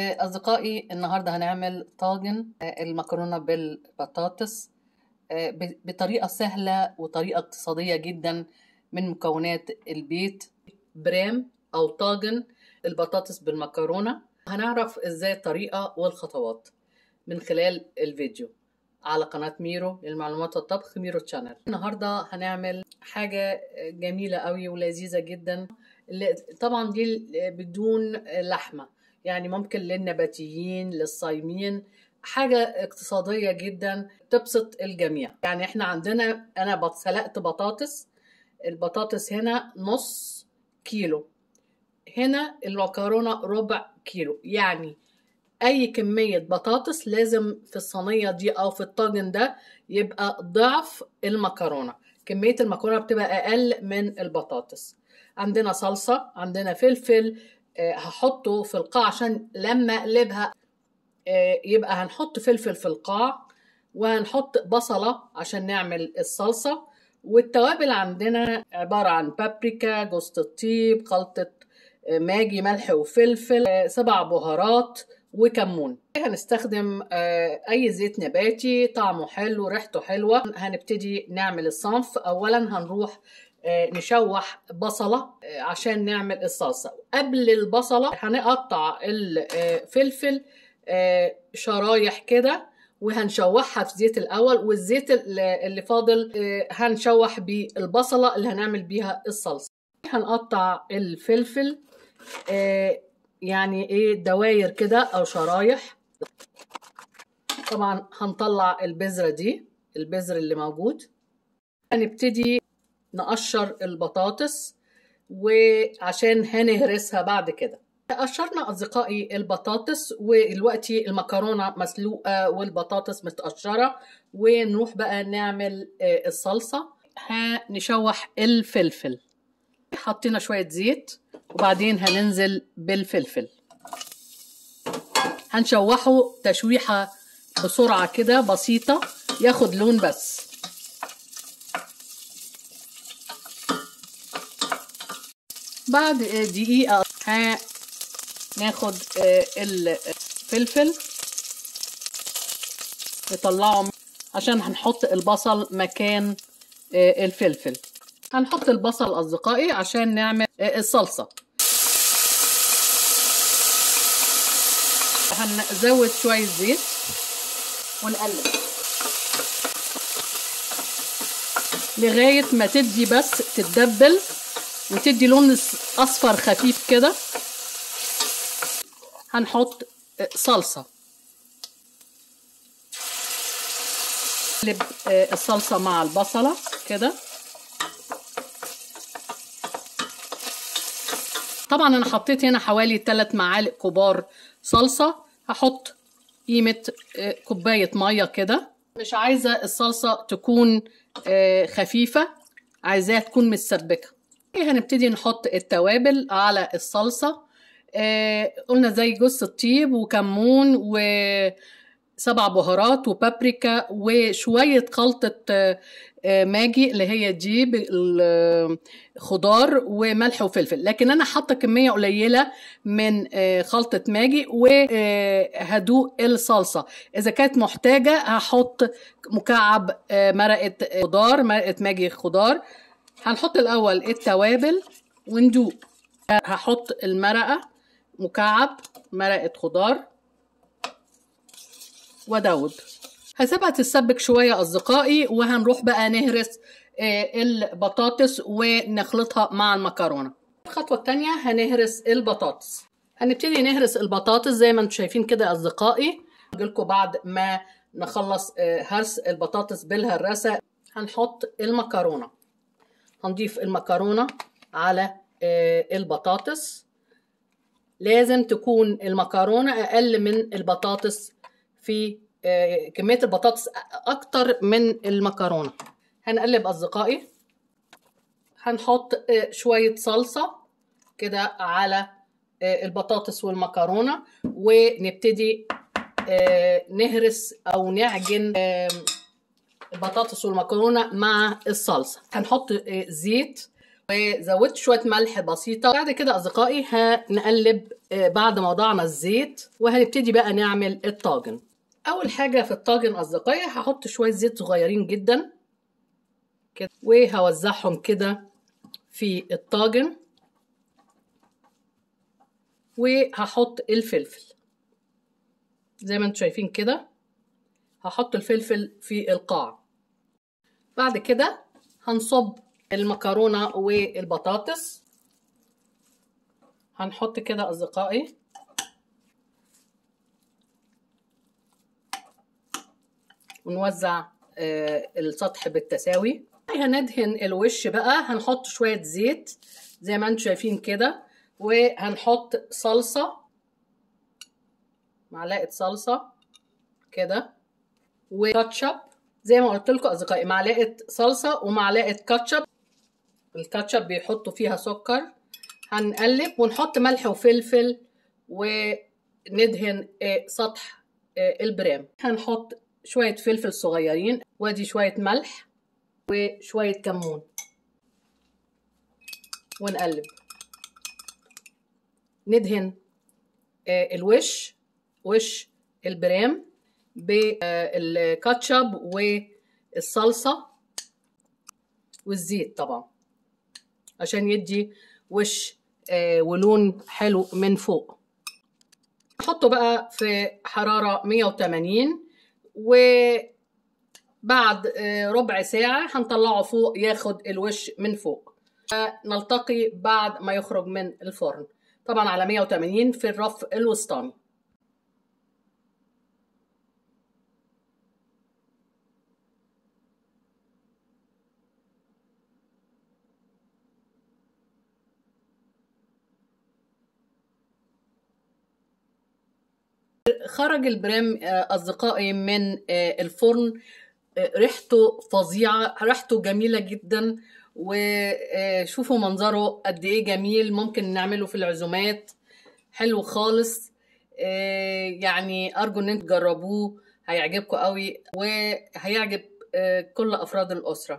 أصدقائي النهاردة هنعمل طاجن المكرونة بالبطاطس بطريقة سهلة وطريقة اقتصادية جدا من مكونات البيت برام أو طاجن البطاطس بالمكرونة هنعرف ازاي الطريقة والخطوات من خلال الفيديو على قناة ميرو للمعلومات والطبخ ميرو تشانل النهاردة هنعمل حاجة جميلة قوي ولذيذة جدا طبعا دي بدون لحمة يعني ممكن للنباتيين للصايمين حاجة اقتصادية جدا تبسط الجميع يعني احنا عندنا انا سلقت بطاطس البطاطس هنا نص كيلو هنا المكرونة ربع كيلو يعني اي كمية بطاطس لازم في الصينية دي او في الطاجن ده يبقى ضعف المكرونة كمية المكرونة بتبقى اقل من البطاطس عندنا صلصة عندنا فلفل أه هحطه في القاع عشان لما اقلبها أه يبقى هنحط فلفل في القاع وهنحط بصلة عشان نعمل الصلصة والتوابل عندنا عبارة عن بابريكا جوز الطيب خلطة ماجي ملح وفلفل سبع بهارات وكمون هنستخدم اي زيت نباتي طعمه حلو ريحته حلوه هنبتدي نعمل الصنف اولا هنروح نشوح بصله عشان نعمل الصلصه قبل البصله هنقطع الفلفل شرايح كده وهنشوحها في زيت الاول والزيت اللي فاضل هنشوح بيه البصله اللي هنعمل بيها الصلصه هنقطع الفلفل يعني ايه دواير كده او شرايح طبعا هنطلع البذره دي البذر اللي موجود هنبتدي نقشر البطاطس وعشان هنهرسها بعد كده قشرنا اصدقائي البطاطس ودلوقتي المكرونه مسلوقه والبطاطس متقشره ونروح بقى نعمل الصلصه هنشوح الفلفل حطينا شويه زيت وبعدين هننزل بالفلفل هنشوحه تشويحه بسرعه كده بسيطه ياخد لون بس بعد دقيقه هناخد الفلفل نطلعه عشان هنحط البصل مكان الفلفل هنحط البصل اصدقائي عشان نعمل الصلصه هنزود شويه زيت ونقلب لغايه ما تدي بس تتدبل وتدي لون اصفر خفيف كده هنحط صلصه نقلب الصلصه مع البصله كده طبعا انا حطيت هنا حوالي 3 معالق كبار صلصه هحط قيمه كوبايه ميه كده مش عايزه الصلصه تكون خفيفه عايزاها تكون متسبكه هنبتدي نحط التوابل على الصلصه قلنا زي جوز الطيب وكمون و سبع بهارات وبابريكا وشوية خلطة ماجي اللي هي دي خضار وملح وفلفل لكن انا حاطه كميه قليله من خلطه ماجي وهدوق الصلصه اذا كانت محتاجه هحط مكعب مرقه خضار مرقه ماجي خضار هنحط الاول التوابل وندوق هحط المرقه مكعب مرقه خضار وادوب هسيبها تتسبك شويه اصدقائي وهنروح بقى نهرس البطاطس ونخلطها مع المكرونه الخطوه الثانيه هنهرس البطاطس هنبتدي نهرس البطاطس زي ما انتم شايفين كده اصدقائي لكم بعد ما نخلص هرس البطاطس بالهراسه هنحط المكرونه هنضيف المكرونه على البطاطس لازم تكون المكرونه اقل من البطاطس في كميه البطاطس اكتر من المكرونه هنقلب اصدقائي هنحط شويه صلصه كده على البطاطس والمكرونه ونبتدي نهرس او نعجن البطاطس والمكرونه مع الصلصه هنحط زيت وزودت شويه ملح بسيطه بعد كده اصدقائي هنقلب آه، بعد ما وضعنا الزيت وهنبتدي بقى نعمل الطاجن اول حاجه في الطاجن اصدقائي هحط شويه زيت صغيرين جدا كده وهوزعهم كده في الطاجن وهحط الفلفل زي ما انتم شايفين كده هحط الفلفل في القاع بعد كده هنصب المكرونة والبطاطس هنحط كده أصدقائي ونوزع آه، السطح بالتساوي هندهن الوش بقى هنحط شوية زيت زي ما انتم شايفين كده وهنحط صلصة معلقة صلصة كده وكاتشب زي ما قلت لكم اصدقائي معلقة صلصة ومعلقة كاتشب الكاتشب بيحطوا فيها سكر هنقلب ونحط ملح وفلفل وندهن آه، سطح آه، البرام هنحط شوية فلفل صغيرين وادي شوية ملح وشوية كمون ونقلب ندهن آه، الوش وش البرام بالكاتشب والصلصة والزيت طبعا عشان يدي وش آه، ولون حلو من فوق نحطه بقى في حرارة 180 وبعد آه، ربع ساعة هنطلعه فوق ياخد الوش من فوق نلتقي بعد ما يخرج من الفرن طبعا على 180 في الرف الوسطاني خرج البريم آه، أصدقائي من آه، الفرن آه، ريحته فظيعة ريحته جميلة جدا وشوفوا منظره قد ايه جميل ممكن نعمله في العزومات حلو خالص آه، يعني أرجو إن انتوا تجربوه هيعجبكم قوي وهيعجب آه، كل أفراد الأسرة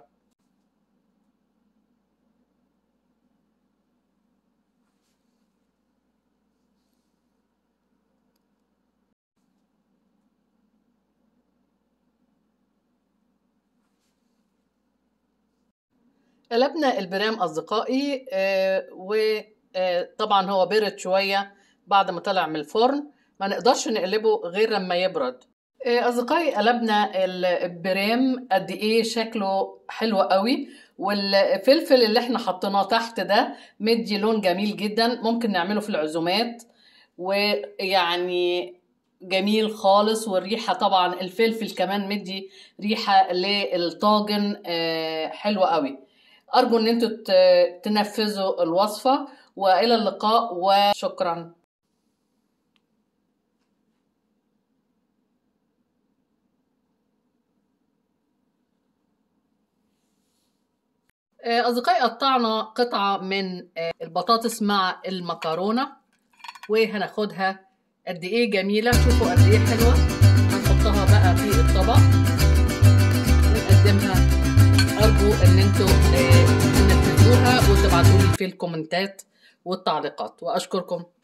قلبنا البرام أصدقائي وطبعا هو برد شوية بعد ما طلع من الفرن ما نقدرش نقلبه غير لما يبرد آه، أصدقائي قلبنا البرام قد إيه شكله حلو قوي والفلفل اللي احنا حطيناه تحت ده مدي لون جميل جدا ممكن نعمله في العزومات ويعني جميل خالص والريحة طبعا الفلفل كمان مدي ريحة للطاجن آه، حلوة قوي أرجو إن انتوا ت- تنفذوا الوصفة وإلى اللقاء وشكرا آه، أصدقائي قطعنا قطعة من آه، البطاطس مع المكرونة وهناخدها قد إيه جميلة شوفوا قد إيه حلوة هنحطها بقى في الطبق ونقدمها أرجو إن انتوا آه، تنفذوها وتبعتوا لي في الكومنتات والتعليقات وأشكركم